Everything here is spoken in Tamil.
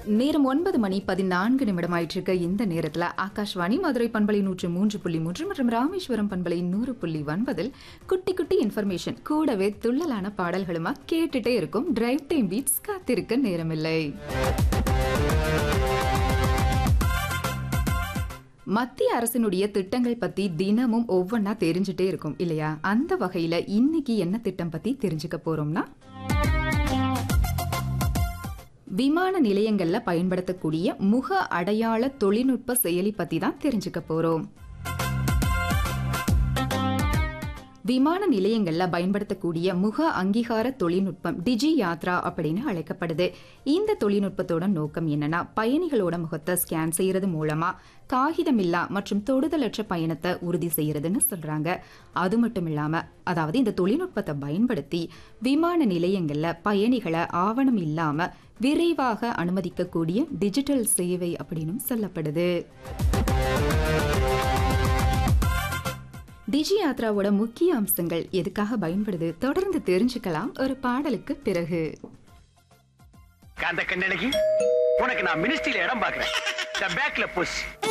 நேரம் ஒன்பது மணி பதினான்கு நிமிடம் ஆயிட்டிருக்க இந்த நேரத்துல ஆகாஷ்வாணி மதுரை பண்பலை நூற்று மூன்று புள்ளி மூன்று மற்றும் ராமேஸ்வரம் பண்பலை நூறு புள்ளி ஒன்பதில் குட்டி குட்டி இன்ஃபர்மேஷன் கூடவே துள்ளலான பாடல்களுமா கேட்டுட்டே இருக்கும் டிரைவ் டைம் பீட்ஸ் காத்திருக்க நேரமில்லை மத்திய அரசினுடைய திட்டங்கள் பத்தி தினமும் ஒவ்வொன்றா தெரிஞ்சுட்டே இருக்கும் இல்லையா அந்த வகையில இன்னைக்கு என்ன திட்டம் பத்தி தெரிஞ்சுக்க போறோம்னா விமான நிலையங்கள்ல பயன்படுத்தக்கூடிய முக அடையாள தொழில்நுட்ப செயலி பத்தி தான் தெரிஞ்சுக்க போறோம் விமான நிலையங்கள்ல பயன்படுத்தக்கூடிய முக அங்கீகார தொழில்நுட்பம் டிஜி யாத்ரா அப்படின்னு அழைக்கப்படுது இந்த தொழில்நுட்பத்தோட நோக்கம் என்னன்னா பயணிகளோட முகத்தை ஸ்கேன் செய்யறது மூலமா காகிதமில்லா மற்றும் தொடுதலற்ற பயணத்தை உறுதி செய்யறதுன்னு சொல்றாங்க அது மட்டும் இல்லாம அதாவது இந்த தொழில்நுட்பத்தை பயன்படுத்தி விமான நிலையங்கள்ல பயணிகளை ஆவணம் இல்லாம விரைவாக அனுமதிக்கக்கூடிய டிஜிட்டல் சேவை அப்படின்னு சொல்லப்படுது டிஜி யாத்ராவோட முக்கிய அம்சங்கள் எதுக்காக பயன்படுது தொடர்ந்து தெரிஞ்சுக்கலாம் ஒரு பாடலுக்கு பிறகு காந்த கண்ணழகி உனக்கு நான் மினிஸ்ட்ரியில இடம் பாக்குறேன் பேக்ல புஷ்